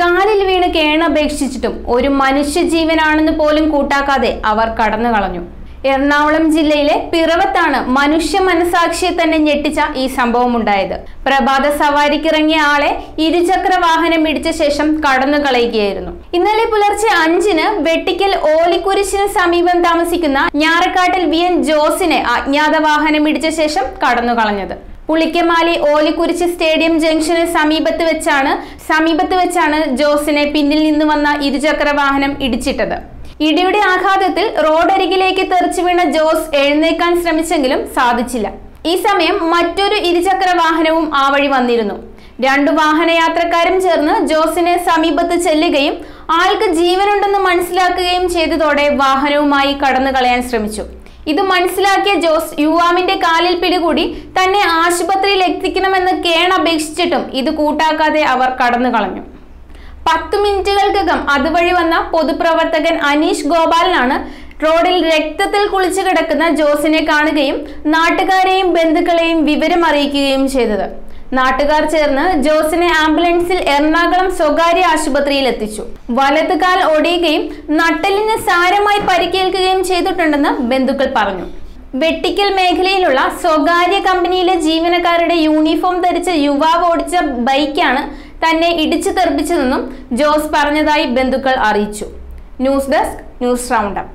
കാലിൽ വീണ് കേണപേക്ഷിച്ചിട്ടും ഒരു മനുഷ്യജീവനാണെന്ന് പോലും കൂട്ടാക്കാതെ അവർ കടന്നു കളഞ്ഞു എറണാകുളം ജില്ലയിലെ പിറവത്താണ് മനുഷ്യ മനസാക്ഷിയെ തന്നെ ഞെട്ടിച്ച ഈ സംഭവം ഉണ്ടായത് പ്രഭാത സവാരിക്കിറങ്ങിയ ആളെ ഇരുചക്ര വാഹനം ഇടിച്ച ശേഷം കടന്നു കളയുകയായിരുന്നു ഇന്നലെ പുലർച്ചെ അഞ്ചിന് വെട്ടിക്കൽ ഓലിക്കുരിശിന് സമീപം താമസിക്കുന്ന ഞാറക്കാട്ടിൽ വി എൻ ജോസിനെ അജ്ഞാത വാഹനം ഇടിച്ച ശേഷം കടന്നു കളഞ്ഞത് പുളിക്കമാലി ഓലിക്കുരിശ് സ്റ്റേഡിയം ജംഗ്ഷന് സമീപത്ത് വെച്ചാണ് സമീപത്ത് വെച്ചാണ് ജോസിനെ പിന്നിൽ നിന്ന് വന്ന ഇരുചക്ര വാഹനം ഇടിച്ചിട്ടത് ഇടിയുടെ ആഘാതത്തിൽ റോഡരികിലേക്ക് തെറിച്ചു വീണ ജോസ് എഴുന്നേക്കാൻ ശ്രമിച്ചെങ്കിലും സാധിച്ചില്ല ഈ സമയം മറ്റൊരു ഇരുചക്ര വാഹനവും ആ വഴി വന്നിരുന്നു രണ്ടു വാഹനയാത്രക്കാരും ചേർന്ന് ജോസിനെ സമീപത്ത് ചെല്ലുകയും ആൾക്ക് ജീവനുണ്ടെന്ന് മനസ്സിലാക്കുകയും ചെയ്തതോടെ വാഹനവുമായി കടന്നു കളയാൻ ശ്രമിച്ചു ഇത് മനസ്സിലാക്കിയ ജോസ് യുവാവിന്റെ കാലിൽ പിടികൂടി തന്നെ ആശുപത്രിയിൽ എത്തിക്കണമെന്ന് കേണപേക്ഷിച്ചിട്ടും ഇത് കൂട്ടാക്കാതെ അവർ കടന്നു കളഞ്ഞു പത്തു മിനിറ്റുകൾക്കകം അതുവഴി വന്ന പൊതുപ്രവർത്തകൻ അനീഷ് ഗോപാലനാണ് റോഡിൽ രക്തത്തിൽ കുളിച്ചു കിടക്കുന്ന ജോസിനെ കാണുകയും നാട്ടുകാരെയും ബന്ധുക്കളെയും വിവരം അറിയിക്കുകയും ചെയ്തത് നാട്ടുകാർ ചേർന്ന് ജോസിനെ ആംബുലൻസിൽ എറണാകുളം സ്വകാര്യ ആശുപത്രിയിൽ എത്തിച്ചു വലതുകാൽ ഒടിയുകയും നട്ടലിന് സാരമായി പരിക്കേൽക്കുകയും ചെയ്തിട്ടുണ്ടെന്ന് ബന്ധുക്കൾ പറഞ്ഞു വെട്ടിക്കൽ മേഖലയിലുള്ള സ്വകാര്യ കമ്പനിയിലെ ജീവനക്കാരുടെ യൂണിഫോം ധരിച്ച യുവാവ് ഓടിച്ച ബൈക്കാണ് തന്നെ ഇടിച്ചു തെറിപ്പിച്ചതെന്നും ജോസ് പറഞ്ഞതായി ബന്ധുക്കൾ അറിയിച്ചു ന്യൂസ് ഡെസ്ക് ന്യൂസ് റൗണ്ടപ്പ്